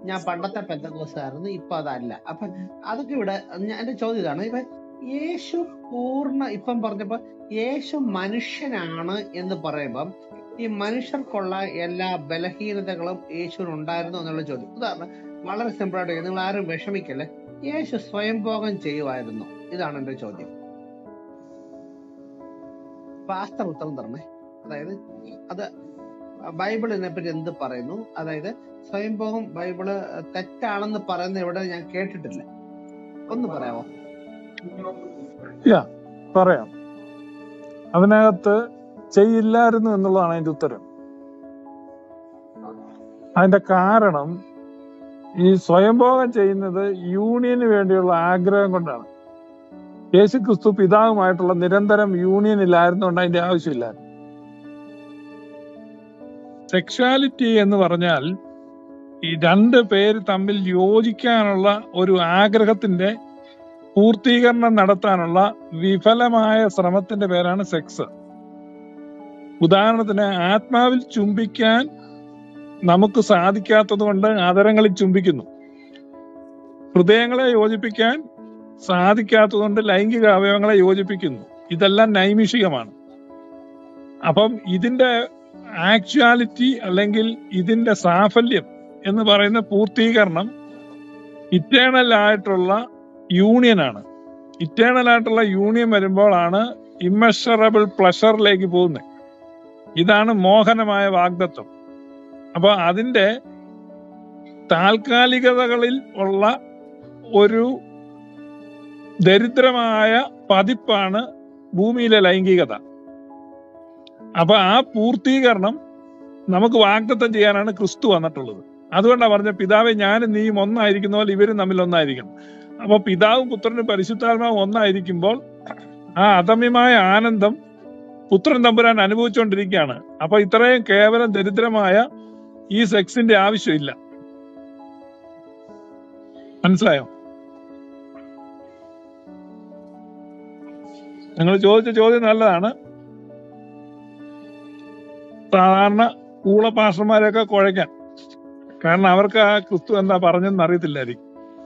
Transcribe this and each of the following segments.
ഞാൻ പണ്ടത്തെ പെന്തക്കോസായിരുന്നു ഇപ്പൊ അതല്ല അപ്പൊ അതൊക്കെ ഇവിടെ ഞാൻ എന്റെ ചോദ്യം ഇതാണ് ഇപ്പൊ യേശു പൂർണ്ണ ഇപ്പം പറഞ്ഞപ്പോ യേശു മനുഷ്യനാണ് എന്ന് പറയുമ്പം ഈ മനുഷ്യർക്കുള്ള എല്ലാ ബലഹീനതകളും യേശുവിന് ഉണ്ടായിരുന്നു എന്നുള്ള ചോദ്യം ഉദാഹരണം വളരെ സിമ്പിൾ ആയിട്ട് നിങ്ങൾ ആരും വിഷമിക്കല്ലേ യേശു സ്വയംഭോഗം ചെയ്യുമായിരുന്നു ഇതാണ് എന്റെ ചോദ്യം പാസ്റ്റർ ഉത്തരം തരണേ അതായത് അത് ബൈബിളിനെ പറ്റി എന്ത് പറയുന്നു അതായത് സ്വയംഭോഗം ബൈബിള് തെറ്റാണെന്ന് പറയുന്ന ഇവിടെ ഞാൻ കേട്ടിട്ടില്ല ഒന്ന് പറയാമോ യാ പറയാം അതിനകത്ത് ചെയ്യില്ലായിരുന്നു എന്നുള്ളതാണ് അതിന്റെ ഉത്തരം അതിന്റെ കാരണം ഈ സ്വയംഭോഗം ചെയ്യുന്നത് യൂണിയന് വേണ്ടിയുള്ള ആഗ്രഹം കൊണ്ടാണ് യേശു ക്രിസ്തു പിതാവുമായിട്ടുള്ള നിരന്തരം യൂണിയനിലായിരുന്നുകൊണ്ട് അതിന്റെ ആവശ്യമില്ലായിരുന്നു സെക്ഷുവാലിറ്റി എന്ന് പറഞ്ഞാൽ ഈ രണ്ട് പേര് തമ്മിൽ യോജിക്കാനുള്ള ഒരു ആഗ്രഹത്തിന്റെ പൂർത്തീകരണം നടത്താനുള്ള വിഫലമായ ശ്രമത്തിന്റെ പേരാണ് സെക്സ് ഉദാഹരണത്തിന് ആത്മാവിൽ ചുംബിക്കാൻ നമുക്ക് സാധിക്കാത്തത് കൊണ്ട് അതരങ്ങളിൽ ചുംബിക്കുന്നു ഹൃദയങ്ങളെ യോജിപ്പിക്കാൻ സാധിക്കാത്തതുകൊണ്ട് ലൈംഗിക അവയവങ്ങളെ യോജിപ്പിക്കുന്നു ഇതെല്ലാം നൈമിഷികമാണ് അപ്പം ഇതിന്റെ ആക്ച്വാലിറ്റി അല്ലെങ്കിൽ ഇതിന്റെ സാഫല്യം എന്ന് പറയുന്ന പൂർത്തീകരണം ഇറ്റേണൽ ആയിട്ടുള്ള യൂണിയൻ ആണ് ഇറ്റേണൽ ആയിട്ടുള്ള യൂണിയൻ വരുമ്പോഴാണ് ഇമ്മഷറബിൾ പ്ലഷറിലേക്ക് പോകുന്നത് ഇതാണ് മോഹനമായ വാഗ്ദത്വം അപ്പൊ അതിന്റെ താൽക്കാലികതകളിൽ ഉള്ള ഒരു ദരിദ്രമായ പതിപ്പാണ് ഭൂമിയിലെ ലൈംഗികത അപ്പൊ ആ പൂർത്തീകരണം നമുക്ക് വാഗ്ദത്തം ചെയ്യാനാണ് ക്രിസ്തു വന്നിട്ടുള്ളത് അതുകൊണ്ടാണ് പറഞ്ഞ പിതാവെ ഞാനും നീയും ഒന്നായിരിക്കുന്ന പോലെ ഇവരും തമ്മിൽ ഒന്നായിരിക്കണം അപ്പൊ പിതാവും പുത്രനും പരിശുദ്ധാത്മാവും ഒന്നായിരിക്കുമ്പോൾ ആ അദമ്യമായ ആനന്ദം പുത്രൻ തമ്പുരാൻ അനുഭവിച്ചുകൊണ്ടിരിക്കുകയാണ് അപ്പൊ ഇത്രയും കേവലം ദരിദ്രമായ ഈ സെക്സിന്റെ ആവശ്യമില്ല മനസ്സിലായോ നിങ്ങൾ ചോദിച്ച ചോദ്യം നല്ലതാണ് സാധാരണ ഊളപാഷന്മാരെയൊക്കെ കുഴയ്ക്കാൻ കാരണം അവർക്ക് ആ ക്രിസ്തു എന്താ പറഞ്ഞെന്ന് അറിയത്തില്ലായിരിക്കും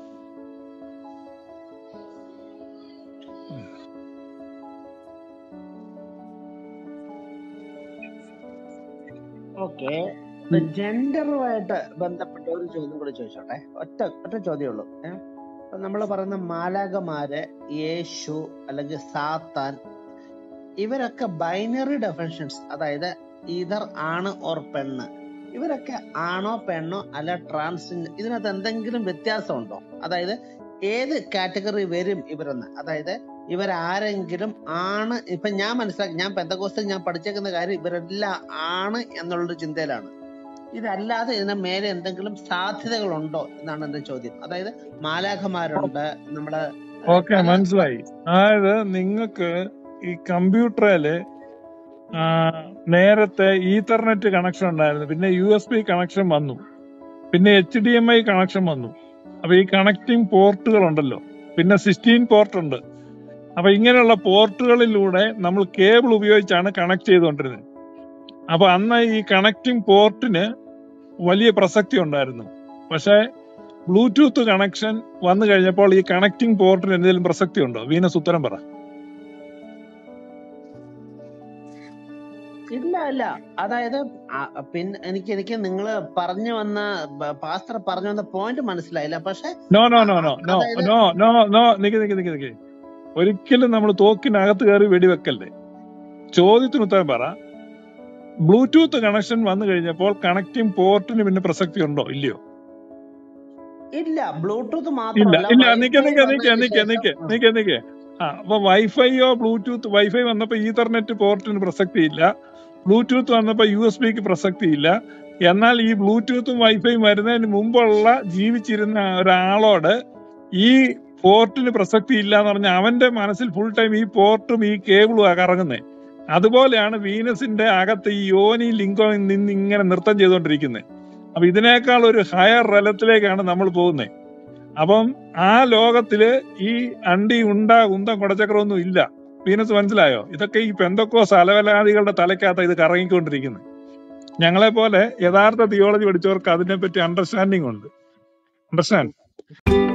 ഓക്കെ ജെൻഡറുമായിട്ട് ബന്ധപ്പെട്ട ഒരു ചോദ്യം കൂടി ചോദിച്ചോട്ടെ ഒറ്റ ഒറ്റ ചോദ്യമേ ഉള്ളൂ ഏഹ് നമ്മൾ പറയുന്ന മാലാകമാര് യേശു അല്ലെങ്കിൽ സാത്താൻ ഇവരൊക്കെ ബൈനറി ഡെഫിനിഷൻസ് അതായത് ഈതർ ആണ് ഓർ പെണ്ണ് ഇവരൊക്കെ ആണോ പെണ്ണോ അല്ല ട്രാൻസ് ഇതിനകത്ത് എന്തെങ്കിലും വ്യത്യാസമുണ്ടോ അതായത് ഏത് കാറ്റഗറി വരും ഇവരെന്ന് അതായത് ഇവരാരെങ്കിലും ആണ് ഇപ്പൊ ഞാൻ മനസ്സിലാക്കി ഞാൻ പെന്തകോസ്റ്റിൽ ഞാൻ പഠിച്ചേക്കുന്ന കാര്യം ഇവരെല്ലാം ആണ് എന്നുള്ളൊരു ചിന്തയിലാണ് ഇതല്ലാതെ ഇതിന് മേലെ എന്തെങ്കിലും സാധ്യതകളുണ്ടോ എന്നാണ് എന്റെ ചോദ്യം അതായത് മാലാഖമാരുണ്ട് നമ്മുടെ ഓക്കെ മനസ്സിലായി അതായത് നിങ്ങൾക്ക് ഈ കമ്പ്യൂട്ടറില് ആ, നേരത്തെ ഈത്തർനെറ്റ് കണക്ഷൻ ഉണ്ടായിരുന്നു പിന്നെ യു എസ് ബി കണക്ഷൻ വന്നു പിന്നെ H D M I connection വന്നു അപ്പൊ ഈ കണക്റ്റിംഗ് പോർട്ടുകൾ ഉണ്ടല്ലോ പിന്നെ സിക്സ്റ്റീൻ പോർട്ട് ഉണ്ട് അപ്പൊ ഇങ്ങനെയുള്ള പോർട്ടുകളിലൂടെ നമ്മൾ കേബിൾ ഉപയോഗിച്ചാണ് കണക്ട് ചെയ്തുകൊണ്ടിരുന്നത് അപ്പൊ അന്ന് ഈ കണക്റ്റിംഗ് പോർട്ടിന് വലിയ പ്രസക്തി ഉണ്ടായിരുന്നു പക്ഷെ ബ്ലൂടൂത്ത് കണക്ഷൻ വന്നു കഴിഞ്ഞപ്പോൾ ഈ കണക്റ്റിംഗ് പോർട്ടിന് എന്തെങ്കിലും പ്രസക്തി ഉണ്ടോ വീനസ് ഉത്തരം പറ ഇല്ല ഇല്ല അതായത് ആ- പിന്നെ എനിക്ക് എനിക്ക് നിങ്ങൾ പറഞ്ഞു വന്ന പാസ്റ്റർ പറഞ്ഞു വന്ന പോയിന്റ് മനസ്സിലായില്ല പക്ഷെ no no no no no അതായത് നോ നോ നോ നിക്ക് നിക്ക് നിക്ക് നിക്ക് ഒരിക്കലും നമ്മൾ തോക്കിനകത്ത് കയറി വെടിവെക്കല്ലേ ചോദ്യത്തിന് ഉത്തരം പറ ബ്ലൂടൂത്ത് കണക്ഷൻ വന്നു കഴിഞ്ഞപ്പോൾ കണക്റ്റിംഗ് പോർട്ടിന് പിന്നെ പ്രസക്തി ഉണ്ടോ ഇല്ലയോ ഇല്ല ബ്ലൂടൂത്ത് ഇല്ല മാത്രമല്ല ഇല്ല നിക്ക് വൈഫൈ നിക്ക് നിക്ക് വന്നതിന് നിക്ക് ശേഷം നിക്ക് നിക്ക് നിക്ക് ആ അപ്പൊ വൈഫൈയോ ബ്ലൂടൂത്ത് വൈഫൈ വന്നപ്പോ ഈതർനെറ്റ് പോർട്ടിന് പ്രസക്തി ഇല്ല ബ്ലൂടൂത്ത് വന്നപ്പോ യു എസ് ബിക്ക് പ്രസക്തി ഇല്ല എന്നാൽ ഈ ബ്ലൂടൂത്തും വൈഫൈയും വരുന്നതിന് മുമ്പുള്ള ജീവിച്ചിരുന്ന ഒരാളോട് ഈ പോർട്ടിന് പ്രസക്തി ഇല്ല എന്ന് പറഞ്ഞാൽ അവന്റെ മനസ്സിൽ ഫുൾ ടൈം ഈ പോർട്ടും ഈ കേബിളും ആ കറങ്ങുന്നത് അതുപോലെയാണ് വീനസിന്റെ അകത്ത് ഈ യോനി ലിംഗോ നിന്ന് ഇങ്ങനെ നൃത്തം ചെയ്തുകൊണ്ടിരിക്കുന്നത് അപ്പൊ ഇതിനേക്കാൾ ഒരു ഹയർ റലത്തിലേക്കാണ് നമ്മൾ പോകുന്നത് അപ്പം ആ ലോകത്തില് ഈ അണ്ടി ഉണ്ട ഉന്തം കുടച്ചക്രമൊന്നും ഇല്ല വീനസ് മനസ്സിലായോ ഇതൊക്കെ ഈ പെന്തക്കോസ് അലവലാദികളുടെ തലക്കകത്ത് ഇത് കറങ്ങിക്കൊണ്ടിരിക്കുന്നത് ഞങ്ങളെ പോലെ യഥാർത്ഥ തിയോളജി പഠിച്ചവർക്ക് അതിനെപ്പറ്റി അണ്ടർസ്റ്റാൻഡിംഗ് ഉണ്ട് അണ്ടർസ്റ്റാൻഡ്